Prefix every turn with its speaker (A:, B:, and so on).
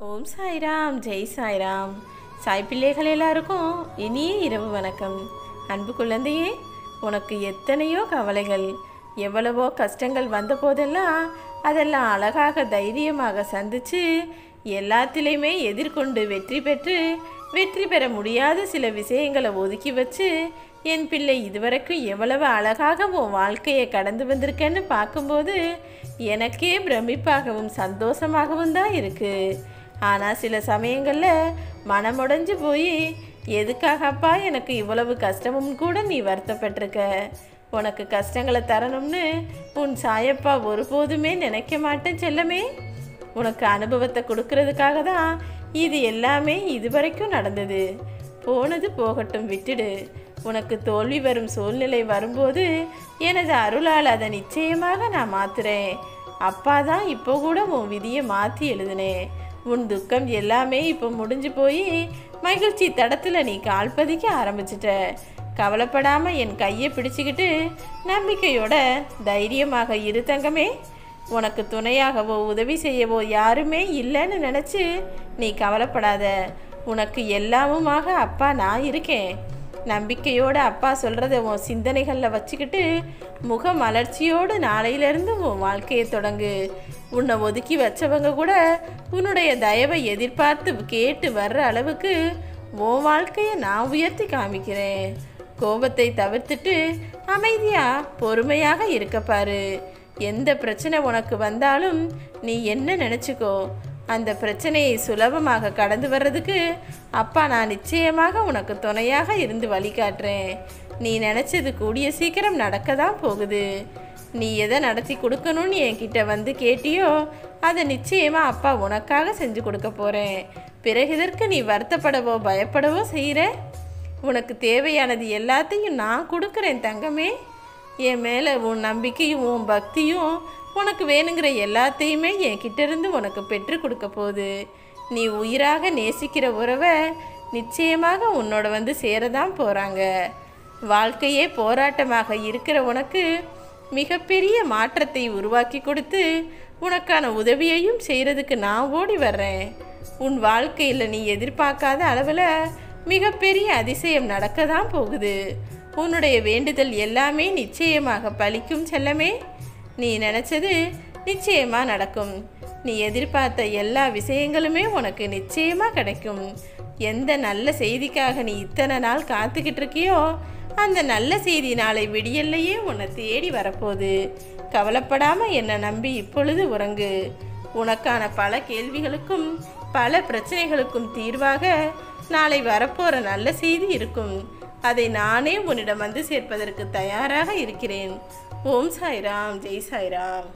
A: ஓம் சாய்ராம் ஜெய் சாய்ராம் சாய் பிள்ளைகள் எல்லாருக்கும் இனிய இரவு வணக்கம் அன்பு குழந்தையே உனக்கு எத்தனையோ கவலைகள் எவ்வளவோ கஷ்டங்கள் வந்த போதெல்லாம் அதெல்லாம் அழகாக தைரியமாக சந்திச்சு எல்லாத்திலையுமே எதிர்கொண்டு வெற்றி பெற்று வெற்றி பெற முடியாத சில விஷயங்களை ஒதுக்கி வச்சு என் பிள்ளை இதுவரைக்கும் எவ்வளவு அழகாக உன் வாழ்க்கையை கடந்து வந்திருக்கேன்னு பார்க்கும்போது எனக்கே பிரமிப்பாகவும் சந்தோஷமாகவும் தான் இருக்குது ஆனால் சில சமயங்களில் மனமுடைஞ்சு போய் எதுக்காகப்பா எனக்கு இவ்வளவு கஷ்டமும் கூட நீ வருத்தப்பட்டிருக்க உனக்கு கஷ்டங்களை தரணும்னு உன் சாயப்பா ஒருபோதுமே நினைக்க மாட்டேன் செல்லமே உனக்கு அனுபவத்தை கொடுக்கறதுக்காக தான் இது எல்லாமே இதுவரைக்கும் நடந்தது போனது போகட்டும் விட்டுடு உனக்கு தோல்வி வரும் சூழ்நிலை வரும்போது எனது அருளால் அதை நிச்சயமாக நான் மாத்துறேன் அப்பா தான் இப்போ கூட உன் விதியை மாற்றி எழுதினேன் உன் துக்கம் எல்லாமே இப்போ முடிஞ்சு போய் மகிழ்ச்சி தடத்தில் நீ கால் பதிக்க ஆரம்பிச்சிட்ட கவலைப்படாமல் என் கையை பிடிச்சிக்கிட்டு நம்பிக்கையோட தைரியமாக இரு தங்கமே உனக்கு துணையாகவோ உதவி செய்யவோ யாருமே இல்லைன்னு நினச்சி நீ கவலைப்படாத உனக்கு எல்லாமுமாக அப்பா நான் இருக்கேன் நம்பிக்கையோடு அப்பா சொல்கிறத உன் சிந்தனைகளில் வச்சுக்கிட்டு முக மலர்ச்சியோடு நாளையிலேருந்து உன் வாழ்க்கையை தொடங்கு உன்னை ஒதுக்கி வச்சவங்க கூட உன்னுடைய தயவை எதிர்பார்த்து கேட்டு வர்ற அளவுக்கு உன் வாழ்க்கையை நான் உயர்த்தி காமிக்கிறேன் கோபத்தை தவிர்த்துட்டு அமைதியாக பொறுமையாக இருக்க பாரு எந்த பிரச்சனை உனக்கு வந்தாலும் நீ என்ன நினச்சிக்கோ அந்த பிரச்சனையை சுலபமாக கடந்து வர்றதுக்கு அப்பா நான் நிச்சயமாக உனக்கு துணையாக இருந்து வழிகாட்டுறேன் நீ நினச்சது கூடிய சீக்கிரம் நடக்க தான் போகுது நீ எதை நடத்தி கொடுக்கணும்னு என்கிட்ட வந்து கேட்டியோ அதை நிச்சயமாக அப்பா உனக்காக செஞ்சு கொடுக்க போகிறேன் பிறகு இதற்கு நீ வருத்தப்படவோ பயப்படவோ செய்கிற உனக்கு தேவையானது எல்லாத்தையும் நான் கொடுக்குறேன் தங்கமே என் மேலே உன் நம்பிக்கையும் உன் பக்தியும் உனக்கு வேணுங்கிற எல்லாத்தையுமே என்கிட்ட இருந்து உனக்கு பெற்று கொடுக்க போகுது நீ உயிராக நேசிக்கிற உறவை நிச்சயமாக உன்னோட வந்து சேரதான் போகிறாங்க வாழ்க்கையே போராட்டமாக இருக்கிற உனக்கு மிகப்பெரிய மாற்றத்தை உருவாக்கி கொடுத்து உனக்கான உதவியையும் செய்கிறதுக்கு நான் ஓடி வர்றேன் உன் வாழ்க்கையில் நீ எதிர்பார்க்காத அளவில் மிகப்பெரிய அதிசயம் நடக்க தான் போகுது உன்னுடைய வேண்டுதல் எல்லாமே நிச்சயமாக பலிக்கும் செல்லமே நீ நினச்சது நிச்சயமாக நடக்கும் நீ எதிர்பார்த்த எல்லா விஷயங்களுமே உனக்கு நிச்சயமாக கிடைக்கும் எந்த நல்ல செய்திக்காக நீ இத்தனை நாள் காத்துக்கிட்டு இருக்கியோ அந்த நல்ல செய்தி நாளை விடியல்லையே உன்னை தேடி வரப்போகுது கவலைப்படாமல் என்னை நம்பி இப்பொழுது உறங்கு உனக்கான பல கேள்விகளுக்கும் பல பிரச்சனைகளுக்கும் தீர்வாக நாளை வரப்போகிற நல்ல செய்தி இருக்கும் அதை நானே உன்னிடம் வந்து சேர்ப்பதற்கு தயாராக இருக்கிறேன் ஓம் சாய்ராம் ஜெய் சாய்ராம்